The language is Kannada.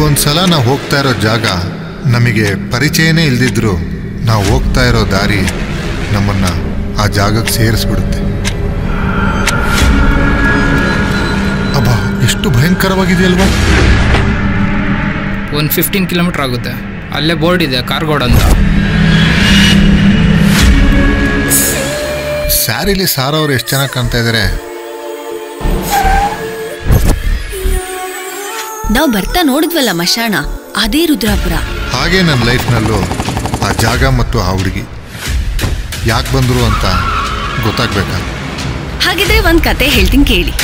ಒಂದ್ಸಲ ನಾವು ಹೋಗ್ತಾ ಇರೋ ಜಾಗ ನಮಗೆ ಪರಿಚಯನೇ ಇಲ್ದಿದ್ರು ನಾವು ಹೋಗ್ತಾ ಇರೋ ದಾರಿ ನಮ್ಮನ್ನ ಆ ಜಾಗಕ್ಕೆ ಸೇರಿಸ್ಬಿಡುತ್ತೆ ಅಬ್ಬಾ ಎಷ್ಟು ಭಯಂಕರವಾಗಿದೆಯಲ್ವಾ ಒಂದು ಫಿಫ್ಟೀನ್ ಕಿಲೋಮೀಟ್ರ್ ಆಗುತ್ತೆ ಅಲ್ಲೇ ಬೋರ್ಡ್ ಇದೆ ಕಾರ್ಗೋಡ್ ಅಂತ ಸ್ಯಾರಿಲಿ ಸಾರವ್ರು ಎಷ್ಟು ಚೆನ್ನಾಗಿ ಕಾಣ್ತಾ ಇದ್ದಾರೆ ನಾವ್ ಬರ್ತಾ ನೋಡಿದ್ವಲ್ಲ ಮಶಾಣ ಅದೇ ರುದ್ರಾಪುರ ಹಾಗೆ ನನ್ನ ಲೈಫ್ನಲ್ಲೂ ಆ ಜಾಗ ಮತ್ತು ಆ ಹುಡುಗಿ ಯಾಕೆ ಬಂದರು ಅಂತ ಗೊತ್ತಾಗ್ಬೇಕಾ ಹಾಗಿದ್ರೆ ಒಂದ್ ಕತೆ ಹೇಳ್ತೀನಿ ಕೇಳಿ